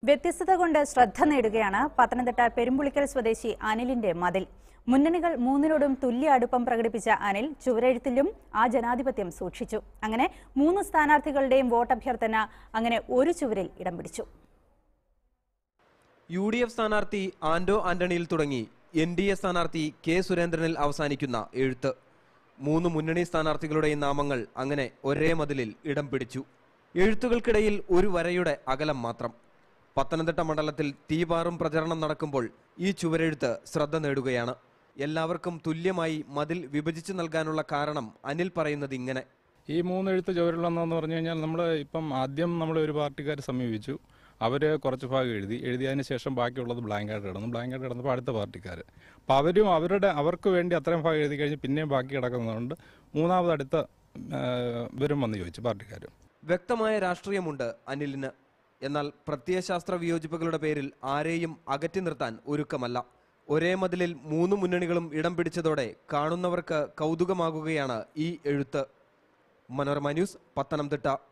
വ്യത്യസ്തത കൊണ്ട് ശ്രദ്ധ നേടുകയാണ് പത്തനംതിട്ട പെരുമ്പുളിക്കൽ സ്വദേശി അനിലിന്റെ മതിൽ മുന്നണികൾ മൂന്നിനോടും തുല്യ അടുപ്പം പ്രകടിപ്പിച്ച അനിൽ ചുവരെഴുത്തിലും ആ ജനാധിപത്യം സൂക്ഷിച്ചു അങ്ങനെ മൂന്ന് സ്ഥാനാർത്ഥികളുടെയും വോട്ടഭ്യർത്ഥന അങ്ങനെ ഒരു ചുവരിൽ ഇടം പിടിച്ചു യു ഡി എഫ് സ്ഥാനാർത്ഥി ആന്റോ ആന്റണിയിൽ തുടങ്ങി എൻ ഡി എ സ്ഥാനാർത്ഥി കെ സുരേന്ദ്രനിൽ അവസാനിക്കുന്ന എഴുത്ത് മൂന്ന് മുന്നണി സ്ഥാനാർത്ഥികളുടെയും നാമങ്ങൾ അങ്ങനെ ഒരേ മതിലിൽ ഇടം പിടിച്ചു എഴുത്തുകൾക്കിടയിൽ ഒരു വരയുടെ അകലം മാത്രം പത്തനംതിട്ട മണ്ഡലത്തിൽ തീപാറും പ്രചരണം നടക്കുമ്പോൾ ഈ ചുവരെഴുത്ത് ശ്രദ്ധ നേടുകയാണ് എല്ലാവർക്കും തുല്യമായി മതിൽ വിഭജിച്ചു നൽകാനുള്ള കാരണം അനിൽ പറയുന്നത് ഇങ്ങനെ ഈ മൂന്നെഴുത്ത് ചുവരിലെന്ന് പറഞ്ഞു കഴിഞ്ഞാൽ നമ്മൾ ഇപ്പം ആദ്യം നമ്മൾ ഒരു പാർട്ടിക്കാർ സമീപിച്ചു അവർ കുറച്ച് ഭാഗം എഴുതി എഴുതിയതിന് ശേഷം ബാക്കിയുള്ളത് ബ്ലാങ്ക് ആയിട്ട് കിടന്നു ബ്ലാങ്ക് ആയിട്ട് കിടന്നപ്പോൾ അടുത്ത പാർട്ടിക്കാർ അപ്പോൾ അവരും അവരുടെ അവർക്ക് വേണ്ടി അത്രയും ഭാഗം എഴുതി കഴിഞ്ഞ് പിന്നെയും ബാക്കി കിടക്കുന്നതുകൊണ്ട് മൂന്നാമത് അടുത്ത ആ, ഇവരും വന്ന് ചോദിച്ചു പാർട്ടിക്കാരും വ്യക്തമായ രാഷ്ട്രീയമുണ്ട് അനിലിന് എന്നാൽ പ്രത്യയശാസ്ത്ര വിയോജിപ്പുകളുടെ പേരിൽ ആരെയും അകറ്റി നിർത്താൻ ഒരുക്കമല്ല ഒരേ മതിലിൽ മൂന്ന് മുന്നണികളും ഇടം പിടിച്ചതോടെ കാണുന്നവർക്ക് കൗതുകമാകുകയാണ് ഈ എഴുത്ത് മനോരമ ന്യൂസ് പത്തനംതിട്ട